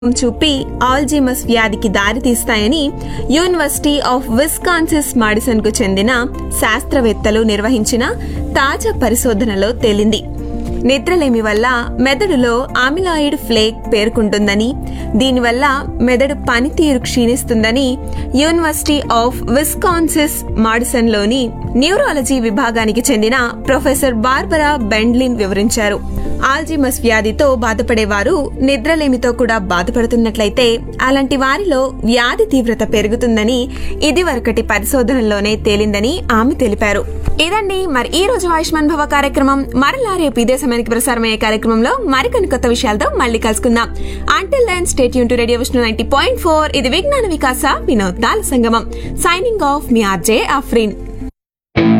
చూపి ఆల్జీమస్ వ్యాధికి దారితీస్తాయని యూనివర్సిటీ ఆఫ్ విస్కాన్సిస్ మాడిసన్ కు చెందిన శాస్త్రవేత్తలు నిర్వహించిన తాజా పరిశోధనలో తేలింది నిద్రలేమి వల్ల మెదడులో ఆమిలాయిడ్ ఫ్లేక్ పేరుకుంటుందని దీనివల్ల మెదడు పనితీరు క్షీణిస్తుందని యూనివర్సిటీ ఆఫ్ విస్కాన్సిస్ మాడిసన్లోని న్యూరాలజీ విభాగానికి చెందిన ప్రొఫెసర్ బార్బరా బెండ్లిన్ వివరించారు ఆల్జిమస్ వ్యాధితో బాధపడేవారు నిద్రలేమితో కూడా బాధపడుతున్నట్లయితే అలాంటి వారిలో వ్యాధి తీవ్రత పెరుగుతుందని ఇదివరకటి పరిశోధనలోనే తేలిందని ఆమె తెలిపారు ఇదండి మరి ఈ రోజు ఆయుష్మాన్ భవ కార్యక్రమం మరలా రేపు ఇదే సమయానికి ప్రసారమయ్యే కార్యక్రమంలో మరికొన్ని కొత్త విషయాలతో మళ్ళీ కలుసుకుందాం అంటిల్ దెన్ స్టేట్ యూన్ to radio Vishnu ninety point four ఇది విజ్ఞాన వికాస వినోదాల సంగమం సైనింగ్ ఆఫ్ మీ ఆర్జే అఫ్రీన్